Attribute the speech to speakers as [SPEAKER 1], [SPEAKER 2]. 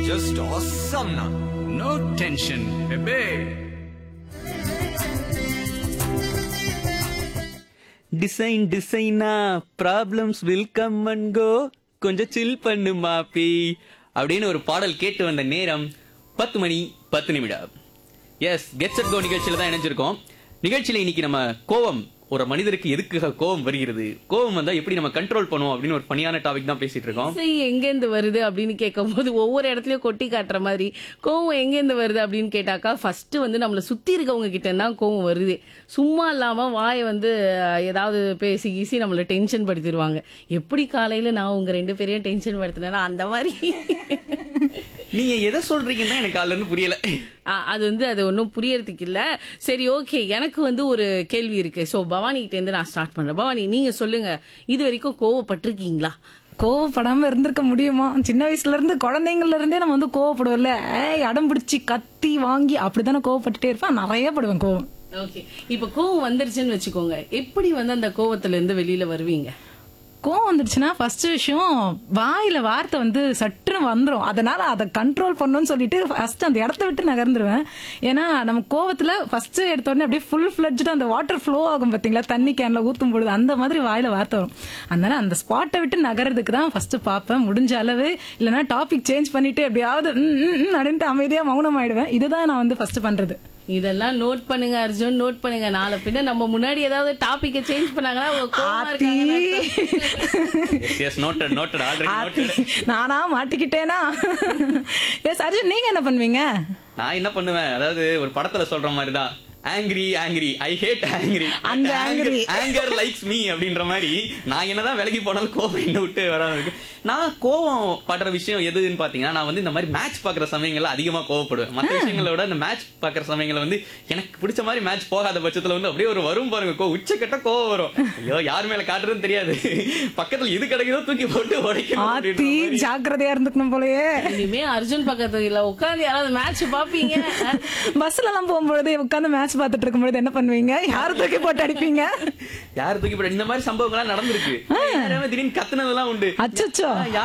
[SPEAKER 1] Just ஆசம்னா
[SPEAKER 2] no tension baby
[SPEAKER 3] design டிசைனா problems will come and go கொஞ்சம் chill பண்ணு மாப்பி அப்படின்னு ஒரு பாடல் கேட்டு வந்த நேரம் பத்து மணி பத்து நிமிடம் எஸ் கெட்ஸ் அட் கோ நிகழ்ச்சியில தான் இணைஞ்சிருக்கோம் நிகழ்ச்சியில இன்னைக்கு நம்ம கோவம் ஒரு மனிதருக்கு எதுக்கு கோவம் வருகிறது கோவம் வந்தா எப்படி நம்ம கண்ட்ரோல் பண்ணுவோம் அப்படின்னு ஒரு பணியான டாபிக் தான் பேசிட்டு இருக்கோம்
[SPEAKER 4] இசை எங்கேருந்து வருது அப்படின்னு கேட்கும்போது ஒவ்வொரு இடத்துலயும் கொட்டி காட்டுற மாதிரி கோவம் எங்கேருந்து வருது அப்படின்னு கேட்டாக்கா ஃபர்ஸ்ட் வந்து நம்மளை சுத்தி இருக்கவங்க கிட்ட தான் கோவம் வருது சும்மா இல்லாம வாயை வந்து அஹ், ஏதாவது பேசி கீசி நம்மள டென்ஷன் படுத்திடுவாங்க எப்படி காலையில நான் உங்க ரெண்டு பேரையும் டென்ஷன் படுத்தினேன்னா அந்த மாதிரி
[SPEAKER 3] நீங்க எதை சொல்றீங்கன்னா எனக்கு அதுல இருந்து புரியல
[SPEAKER 4] ஆ, அது வந்து அது ஒன்றும் புரியறதுக்கு இல்ல சரி ஓகே எனக்கு வந்து ஒரு கேள்வி இருக்கு ஸோ பவானி கிட்ட இருந்து நான் ஸ்டார்ட் பண்றேன் பவானி நீங்க சொல்லுங்க இது வரைக்கும் கோவப்பட்டிருக்கீங்களா
[SPEAKER 5] கோவப்படாம இருந்திருக்க முடியுமா சின்ன வயசுல இருந்து குழந்தைங்கள்ல இருந்தே நம்ம வந்து கோவப்படுவோம்ல ஏய் அடம் பிடிச்சி கத்தி வாங்கி அப்படித்தானே கோவப்பட்டுட்டே இருப்பேன் நிறைய படுவேன் கோவம்
[SPEAKER 4] ஓகே இப்ப கோவம் வந்துருச்சுன்னு வச்சுக்கோங்க எப்படி வந்து அந்த கோவத்துல இருந்து வெளியில வருவீங்க
[SPEAKER 5] கோவம் வந்துடுச்சுன்னா ஃபர்ஸ்ட் விஷயம் வாயில வார்த்தை வந்து சட்டுன்னு வந்துரும் அதனால அதை கண்ட்ரோல் பண்ணணும்னு சொல்லிட்டு ஃபர்ஸ்ட் அந்த இடத்த விட்டு நகர்ந்துருவேன் ஏன்னா நம்ம கோவத்துல ஃபர்ஸ்ட் எடுத்த உடனே அப்படியே ஃபுல் ஃபிளட்ஜ்டு அந்த வாட்டர் ஃப்ளோ ஆகும் பாத்தீங்களா தண்ணி கேன்ல ஊத்தும் பொழுது அந்த மாதிரி வாயில வார்த்தை வரும் அதனால அந்த ஸ்பாட்டை விட்டு நகர்றதுக்கு தான் ஃபர்ஸ்ட் பார்ப்பேன் முடிஞ்ச அளவு இல்லைன்னா டாபிக் சேஞ்ச் பண்ணிட்டு எப்படியாவது ம், ம், ம் அப்படின்ட்டு அமைதியா மௌனம் ஆயிடுவேன் இதுதான் நான் வந்து ஃபர்ஸ்ட் பண்றது
[SPEAKER 4] இதெல்லாம் நோட் பண்ணுங்க அர்ஜுன் நோட் பண்ணுங்க நாளை பின்ன நம்ம முன்னாடி ஏதாவது டாபிக்க சேஞ்ச் பண்ணாங்கன்னா அவங்க கோவமா இருக்காங்கன்னு அர்த்தம்.
[SPEAKER 3] Yes noted noted already noted
[SPEAKER 5] நானா மாட்டிக்கிட்டேனா எஸ் அர்ஜுன் நீங்க என்ன பண்ணுவீங்க
[SPEAKER 3] நான் என்ன பண்ணுவேன் அதாவது ஒரு படத்துல சொல்ற மாதிரி தான் angry angry I hate angry
[SPEAKER 5] அந்த angry.
[SPEAKER 3] ஆங்கர் லைக்ஸ் மீ அப்படின்ற மாதிரி நான் என்னதான் விலகி போனாலும் கோவம் என்ன விட்டு வராம இருக்கு நான் கோவம் படுற விஷயம் எதுன்னு பாத்தீங்கன்னா நான் வந்து இந்த மாதிரி மேட்ச் பாக்குற சமயங்கள்ல அதிகமா கோவப்படுவேன் மற்ற விஷயங்களை விட இந்த மேட்ச் பாக்குற சமயங்கள்ல வந்து எனக்கு பிடிச்ச மாதிரி மேட்ச் போகாத பட்சத்துல வந்து அப்படியே ஒரு வரும் பாருங்க கோ உச்சக்கட்ட கோவம் வரும் ஐயோ யார் மேல காட்டுறதுன்னு தெரியாது பக்கத்துல இது கிடைக்குதோ தூக்கி போட்டு உடைக்கணும் அப்படின்ற
[SPEAKER 5] ஆத்தி
[SPEAKER 3] மாதிரி.
[SPEAKER 5] ஜாக்கிரதையா இருந்துக்கணும் போலயே
[SPEAKER 4] இனிமே அர்ஜுன் பக்கத்துல உட்காந்து யாராவது மேட்ச் பாப்பீங்க
[SPEAKER 5] பஸ்ல எல்லாம் போகும்பொழுது உட்காந்து மேட்ச் பார்த்துட்டு இருக்கும்பொழுது என்ன பண்ணுவீங்க யார் தூக்கி போட்டு அடிப்பீங்க
[SPEAKER 3] யார் தூக்கி போட இந்த மாதிரி சம்பவங்கள்லாம் நடந்திருக்கு யாராவது திடீர்னு கத்துனதெல்லாம் உண்டு
[SPEAKER 5] அச்சச்சோ
[SPEAKER 3] யார்